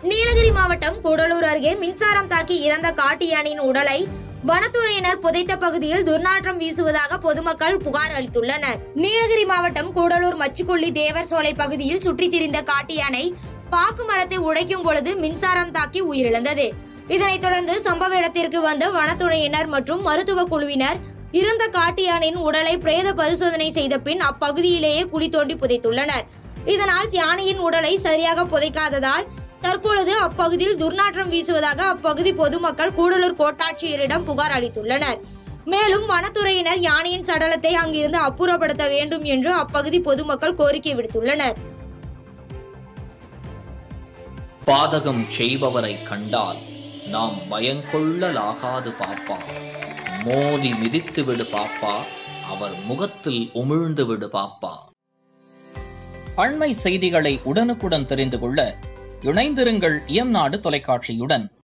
நீலகிரி மாவட்டம் கூடலூர் அருகே மின்சாரம் தாக்கி இறந்த காட்டு யானையின் உடலை வனத்துறையினர் புதைத்த பகுதியில் துர்நாற்றம் வீசுவதாக பொதுமக்கள் புகார் அளித்துள்ளனர் நீலகிரி மாவட்டம் கூடலூர் மச்சுக்குள்ளி தேவர் சோலை பகுதியில் சுற்றித் திரிந்த காட்டு யானை பாக்கு மரத்தை உடைக்கும் பொழுது மின்சாரம் தாக்கி உயிரிழந்தது இதனைத் தொடர்ந்து சம்பவ இடத்திற்கு வந்த வனத்துறையினர் மற்றும் மருத்துவ குழுவினர் இறந்த காட்டு யானையின் உடலை பிரேத பரிசோதனை செய்த பின் அப்பகுதியிலேயே குழி தோண்டி புதைத்துள்ளனர் இதனால் யானையின் உடலை சரியாக புதைக்காததால் தற்பொழுது அப்பகுதியில் துர்நாற்றம் வீசுவதாக அப்பகுதி பொதுமக்கள் கூடலூர் கோட்டாட்சியரிடம் புகார் அளித்துள்ளனர் மேலும் வனத்துறையினர் யானையின் சடலத்தை அங்கிருந்து அப்புறப்படுத்த வேண்டும் என்று அப்பகுதி பொதுமக்கள் கோரிக்கை விடுத்துள்ளனர் பாதகம் செய்பவரை கண்டால் நாம் பயங்கொள்ளலாகாது பாப்பா மோதி மிதித்து விடு பாப்பா அவர் முகத்தில் உமிழ்ந்து விடு பாப்பா அண்மை செய்திகளை உடனுக்குடன் தெரிந்து கொள்ள இணைந்திருங்கள் இயம்நாடு தொலைக்காட்சியுடன்